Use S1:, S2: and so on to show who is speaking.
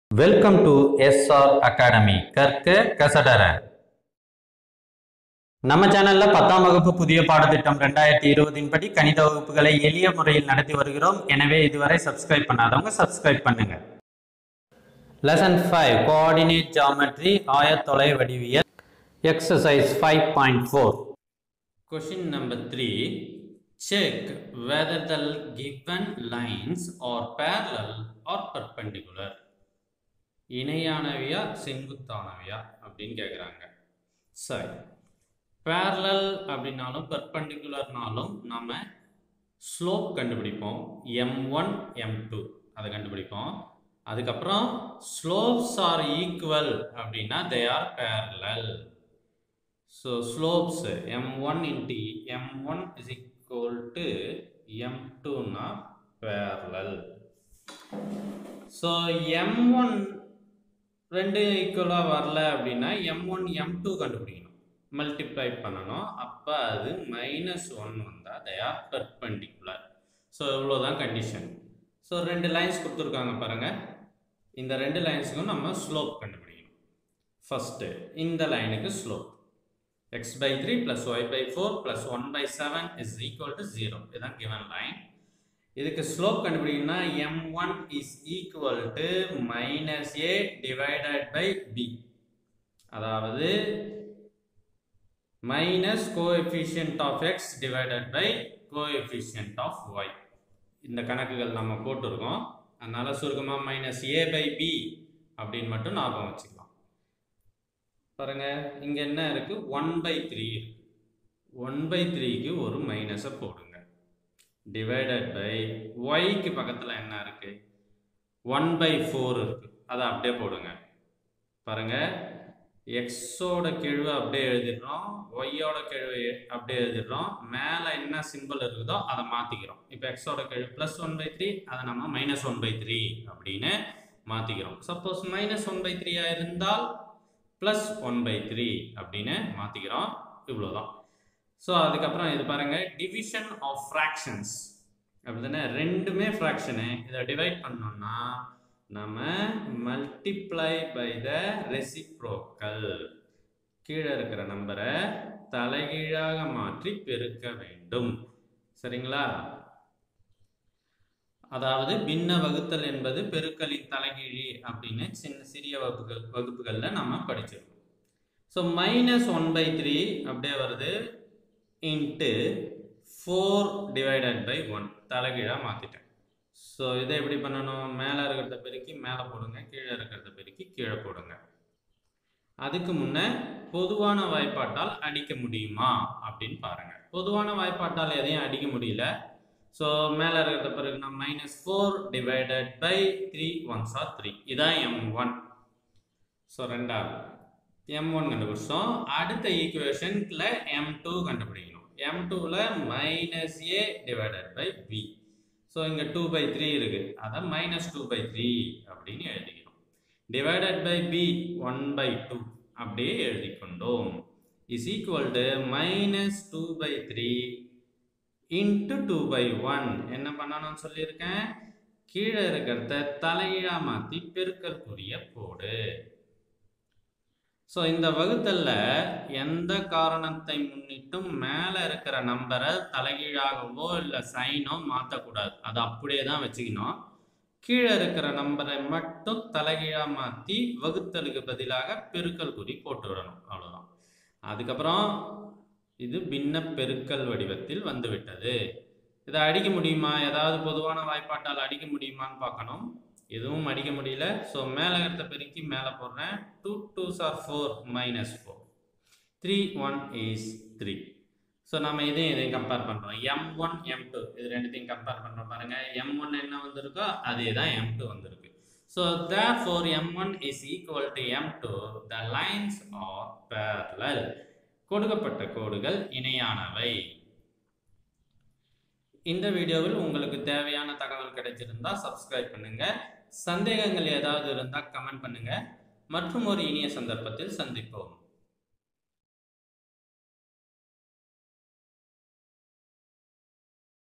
S1: welcome to SR academy கற்க கசடர நம்ம சேனல்ல பத்தாம் வகுப்பு புதிய பாடத்திட்டம் ரெண்டாயிரத்தி இருபதின் படி கணித வகுப்புகளை எளிய முறையில் நடத்தி வருகிறோம் எனவே இதுவரை சப்ஸ்கிரைப் பண்ணாதவங்க சப்ஸ்கிரைப் பண்ணுங்க லெசன் ஃபைவ் கோஆர்டினேட் ஜாமெட்ரி ஆயத்தொலை வடிவியல் exercise five point four question number three check whether the given lines are parallel or perpendicular இணையானவையா செங்குத்தானவையா அப்படின்னு கேட்குறாங்க சரி பேரலல் அப்படின்னாலும் பெர்பெண்டிகுலர்னாலும் நம்ம ஸ்லோப் கண்டுபிடிப்போம் எம் ஒன் எம் டூ அதை கண்டுபிடிப்போம் அதுக்கப்புறம் ஸ்லோப்ஸ் ஆர் ஈக்குவல் அப்படின்னா they are parallel so slopes M one இன்டி M one is equal to M டூனா பேரலல் ஸோ எம் ஒன் ரெண்டு ஈக்குவலாக வரல அப்படின்னா எம் ஒன் எம் டூ கண்டுபிடிக்கணும் மல்டிப்ளை பண்ணணும் அப்போ அது மைனஸ் ஒன் வந்தால் தே ஆர் பெர்பெண்டிகுலர் ஸோ இவ்வளோதான் கண்டிஷன் ஸோ ரெண்டு லைன்ஸ் கொடுத்துருக்காங்க பாருங்கள் இந்த ரெண்டு லைன்ஸுக்கும் நம்ம ஸ்லோப் கண்டுபிடிக்கணும் ஃபஸ்ட்டு இந்த லைனுக்கு slope X by three plus Y by four plus one by seven is equal to zero இதுதான் கிவன் லைன் இதுக்கு ஸ்லோப் கண்டுபிடிக்கணும்னா M one is equal to minus A divided by B அதாவது minus coefficient of X divided by coefficient of Y இந்த கணக்குகள் நம்ம போட்டிருக்கோம் அதனால சுருக்கமாக மைனஸ் ஏ பை பி அப்படின்னு மட்டும் ஞாபகம் வச்சுக்கலாம் பாருங்க இங்கே என்ன இருக்கு one by three one by த்ரீக்கு ஒரு மைனஸை போடுங்க டிவைடட் பை ஒய்க்கு பக்கத்தில் என்ன இருக்கு ஒன் பை ஃபோர் இருக்கு அதை அப்படியே போடுங்க பாருங்க எக்ஸோட கெழுவை அப்படியே எழுதிடுறோம் ஒய்யோட கெழுவை அப்படியே எழுதிடுறோம் மேலே என்ன சிம்பிள் இருக்குதோ அதை மாற்றிக்கிறோம் இப்போ எக்ஸோட கெழு ப்ளஸ் ஒன் பை த்ரீ அதை நம்ம மைனஸ் ஒன் பை த்ரீ அப்படின்னு மாற்றிக்கிறோம் சப்போஸ் மைனஸ் ஒன் பை த்ரீயாக இருந்தால் ப்ளஸ் ஒன் பை த்ரீ அப்படின்னு மாற்றிக்கிறோம் இவ்வளோதான் ஸோ அதுக்கப்புறம் இது பாருங்க டிவிஷன் ஆஃப் ஃப்ராக்ஷன்ஸ் அப்படிதானே ரெண்டுமே ஃப்ராக்ஷனு இதை டிவைட் பண்ணோம்னா நம்ம மல்டிப்ளை பை த ரெசிப்ரோக்கல் கீழே இருக்கிற நம்பரை தலைகீழாக மாற்றி பெருக்க வேண்டும் சரிங்களா அதாவது பின்ன வகுத்தல் என்பது பெருக்கலின் தலைகீழி அப்படின்னு சின்ன சிறிய வகுப்புகள் வகுப்புகளில் நம்ம படிச்சிருக்கோம் so minus one by three அப்படியே வருது into four divided by one தலைகீழாக மாற்றிட்டேன் ஸோ இதை எப்படி பண்ணணும் மேலே இருக்கிறத பெருக்கி மேலே போடுங்க கீழே இருக்கிறத பெருக்கி கீழே போடுங்க அதுக்கு முன்ன பொதுவான வாய்ப்பாட்டால் அடிக்க முடியுமா அப்படின்னு பாருங்க பொதுவான வாய்ப்பாட்டால் எதையும் அடிக்க முடியல ஸோ மேலே இருக்கிறத பிறகு நான் minus four divided by three ones are three இதான் எம் ஒன் ஸோ ரெண்டாவது எம் ஒன் கண்டுபிடிச்சோம் அடுத்த ஈக்குவேஷனில் எம் டூ கண்டுபிடிக்கணும் எம் டூவில் minus A divided by B so இங்கே டூ பை த்ரீ இருக்குது அதை மைனஸ் டூ பை த்ரீ அப்படின்னு எழுதிக்கிறோம் divided by B one by two அப்படியே எழுதிக்கொண்டோம் is equal to minus two by three into two by one என்ன பண்ணணும்னு சொல்லியிருக்கேன் கீழே இருக்கிறத தலைகீழாக மாற்றி பெருக்கல் குறிய போடு ஸோ இந்த வகுத்தல்ல எந்த காரணத்தை முன்னிட்டும் மேலே இருக்கிற நம்பரை தலைகீழாகவோ இல்லை சைனோ மாற்றக்கூடாது அதை அப்படியே தான் வச்சுக்கணும் கீழே இருக்கிற நம்பரை மட்டும் தலைகீழாக மாற்றி வகுத்தலுக்கு பதிலாக பெருக்கல் குறி போட்டு விடணும் அவ்வளோதான் அதுக்கப்புறம் இது பின்ன பெருக்கல் வடிவத்தில் வந்துவிட்டது இதை அடிக்க முடியுமா ஏதாவது பொதுவான வாய்ப்பாட்டால் அடிக்க முடியுமான்னு பார்க்கணும் எதுவும் அடிக்க முடியல ஸோ மேலே இருக்கிறத பெருக்கி மேலே போடுறேன் two twos are four minus four three one is three so நம்ம இதையும் இதையும் கம்பேர் பண்ணுறோம் எம் ஒன் எம் டூ இது ரெண்டுத்தையும் கம்பேர் பண்ணுறோம் பாருங்கள் எம் ஒன் என்ன வந்திருக்கோ அதே தான் எம் டூ வந்திருக்கு so therefore m one is equal to m two the lines are parallel கொடுக்கப்பட்ட கோடுகள் இணையானவை இந்த வீடியோவில் உங்களுக்கு தேவையான தகவல் கிடைச்சிருந்தா சப்ஸ்கிரைப் பண்ணுங்க சந்தேகங்கள் ஏதாவது இருந்தால் கமெண்ட் பண்ணுங்க மற்றும் ஒரு இனிய சந்தர்ப்பத்தில் சந்திப்போம்